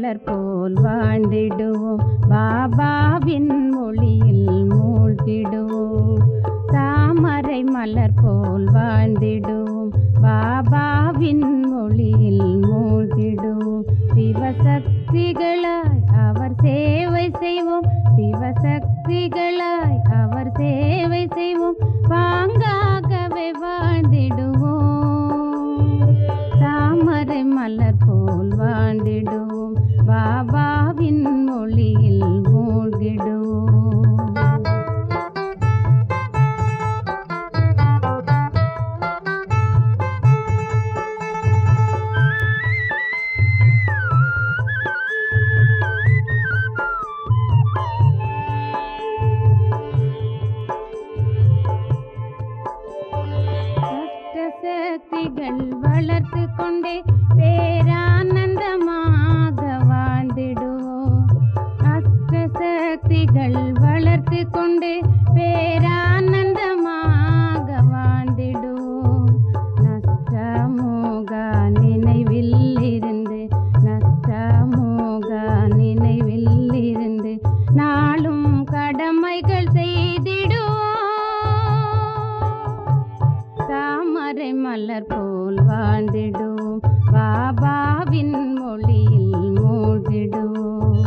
மலர் போல் வாழ்ந்திடுவோம் பாபாவின் மொழியில் மூழ்கிடுவோம் தாமரை மலர் போல் வாழ்ந்திடுவோம் பாபாவின் மொழியில் மூழ்கிடுவோம் சிவசக்திகளாய் அவர் சேவை செய்வோம் சிவசக்திகளாய் அவர் சேவை செய்வோம் பாங்காகவே வாழ்ந்திடுவோம் தாமரை மலர் போல் வாழ்ந்திடுவோம் பாபாவின் மொழியில் மூழ்கிடுவோம் கஷ்ட சக்திகள் வளர்த்து கொண்டே பேரானந்தமாக வாழ்ந்திடுவோம் அஷ்ட சக்திகள் வளர்த்து கொண்டே பேரானந்தமாக வாழ்ந்திடுவோம் நஷ்டமோக நினைவில் இருந்து நஷ்டமோக நினைவில் இருந்து நாளும் கடமைகள் செய்திடுவோம் தாமரை மலர் போல் வாழ்ந்திடுவோம் பாபாவின் மொழியில் மூழ்கிடுவோம்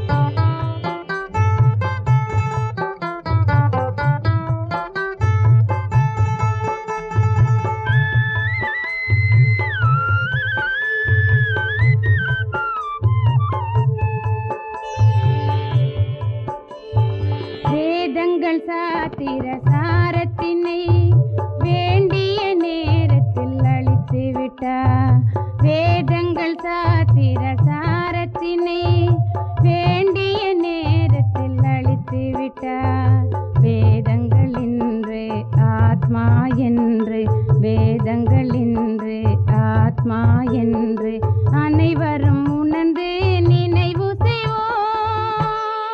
வேதங்கள் சாத்திர சாரத்தினை வேண்டிய நேரத்தில் அழித்து விட்டார் வேதங்கள் சாத்திர சாரத்தினை வேண்டிய நேரத்தில் அழித்து விட்டார் வேதங்கள் இன்று ஆத்மா என்று வேதங்கள் இன்று ஆத்மா என்று அனைவரும் உணர்ந்து நினைவு செய்வோம்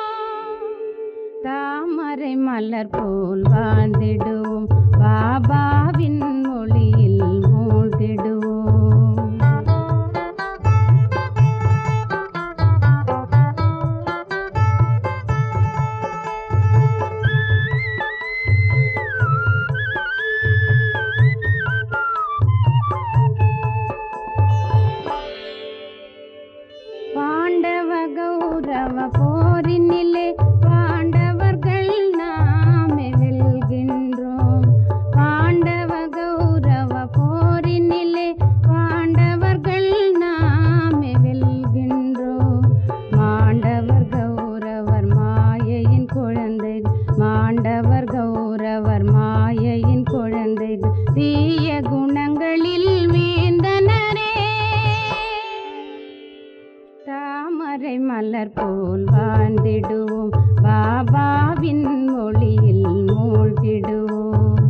தாமரை மலர் போல் வாழ்ந்திடுவோம் பாபாவின் மொழியில் மூழ்கிடுவோம் பாண்டவ கௌரவ போரினிலே பாண்டவர்கள் நாமே வெல்கின்றோம் பாண்டவ கௌரவ போரினிலே பாண்டவர்கள் நாமே வெல்கின்றோம் மாண்டவர் கௌரவர் மாயையின் குழந்தை மாண்டவர் கௌரவர் மாயையின் குழந்தை தீய குணங்களில் வீழ்ந்தனரே தாமரை மலர் போல் வாழ்ந்திடுவோம் பாபாவின் மொழியில் மூழ்கிடுவோம்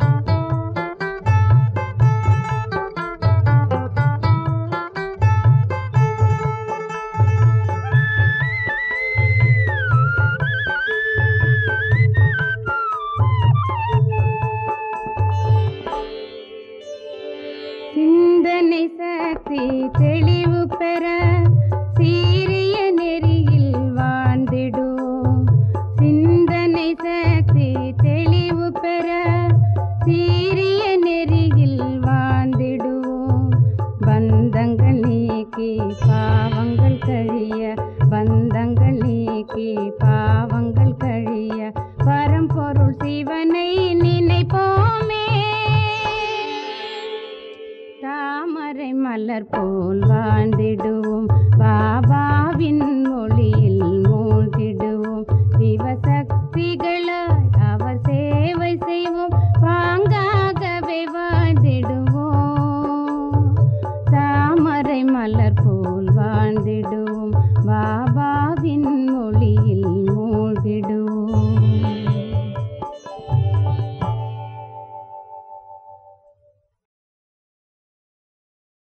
சிந்தனை சக்தி தெளிவு பெற சீரிய நெறியில் வாழ்ந்திடுவோம் சிந்தனை சக்தி தெளிவு பெற சீரிய நெறியில் வாழ்ந்திடுவோம் பந்தங்கள் நீக்கி பாவங்கள் கழிய பந்தங்கள் நீக்கி பாவங்கள் கழிய பரம்பொருள் சிவனை நினைப்போமே தாமரை மலர் போல் வாழ்ந்திடுவோம்